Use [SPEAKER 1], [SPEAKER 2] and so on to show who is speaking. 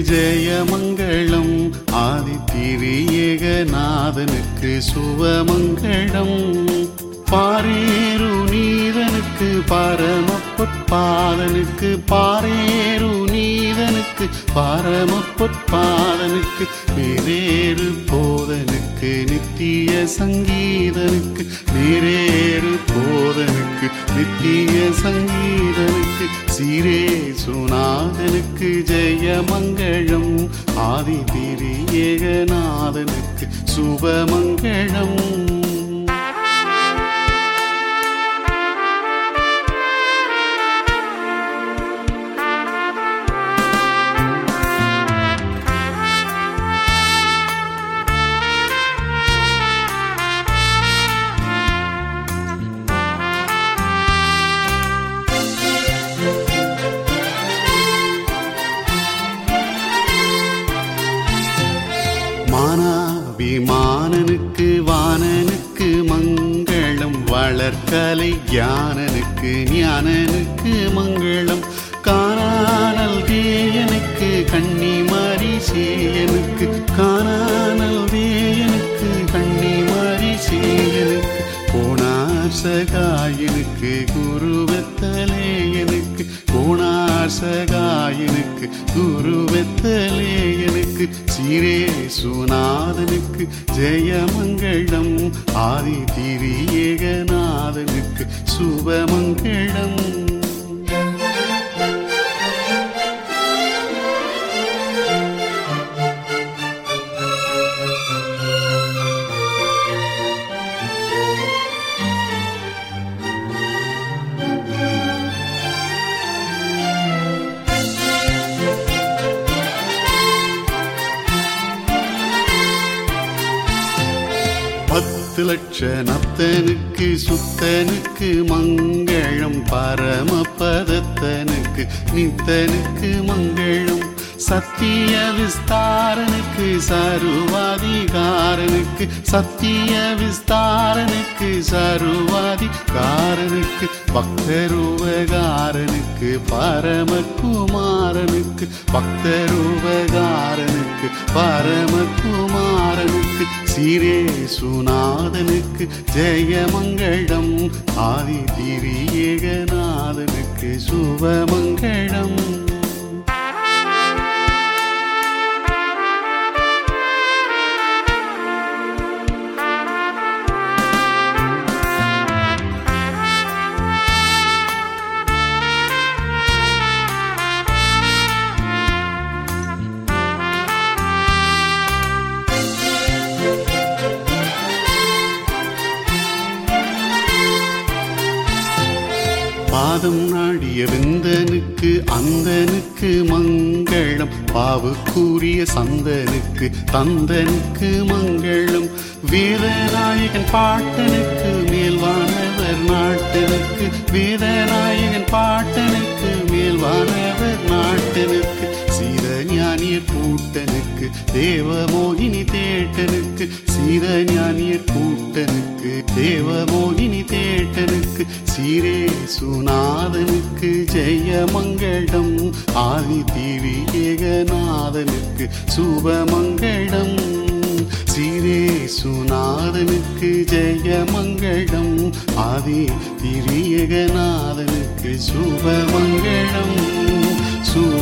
[SPEAKER 1] ஜெயமங்களம் ஆதித்திரியேகநாதனுக்கு சுவமங்களம் பாரேரு நீதனுக்கு பரமப்பொற்பாதனுக்கு பாரேரு நீதனுக்கு பரமப்பொற்பாதனுக்கு வேறேறு போதனுக்கு நித்திய சங்கீதனுக்கு வேறேறு போதனுக்கு நித்திய சங்கீதனுக்கு சீரே சுநாதனுக்கு ஜெயமங்களம் ஆதி ஏகநாதனுக்கு சுபமங்களம் மானாபிமானனுக்கு வானனுக்கு மங்களம் வளர்கலை ஞானனுக்கு ஞானனுக்கு மங்களம் காணானல் தேயனுக்கு கன்னிமாரி சேயனுக்கு காணானல் தேயனுக்கு கன்னிமாரி சேயனுக்கு போனார் சகாயனுக்கு குருவத்தலேயனுக்கு போனார் சகாயனுக்கு குருவத்தலேயனுக்கு சீரே சுநாதனுக்கு ஜெயமங்களம் ஆதி திரியேகநாதனுக்கு சுபமங்களம் பத்து லட்ச நத்தனுக்கு சுத்தனுக்கு மங்களம் பரமபதத்தனுக்கு நித்தனுக்கு மங்களம் சத்திய விஸ்தாரனுக்கு சருவாதிகாரனுக்கு சத்திய விஸ்தாரனுக்கு சருவாதிகாரனுக்கு பக்தருவகாரனுக்கு பரமகுமாரனுக்கு பக்தருவகாரனுக்கு பரமகுமாரனுக்கு சீரே சுநாதனுக்கு ஜெயமங்களம் ஆதி திரியேகநாதனுக்கு சுபமங்களம் பாதம் நாடிய விந்தனுக்கு அந்தனுக்கு மங்களம் பாவுக்குரிய சந்தனுக்கு தந்தனுக்கு மங்களம் வீரநாயகன் பாட்டனுக்கு மேல்வானவர் நாட்டனுக்கு வீரநாயகன் பாட்டனுக்கு மேல்வானவர் நாட்டனுக்கு சீத ஞானியர் கூட்டனுக்கு தேவமோகினி தேட்டனுக்கு சீத ஞானியர் கூட்டனுக்கு தேவமோகினி தேட்டனுக்கு சீரே சுநாதனுக்கு ஜெயமங்களம் ஆதி திரி ஏகநாதனுக்கு சுபமங்களம் சீரே சுநாதனுக்கு ஜெயமங்களம் ஆதி திரியகநாதனுக்கு சுபமங்களம் சுப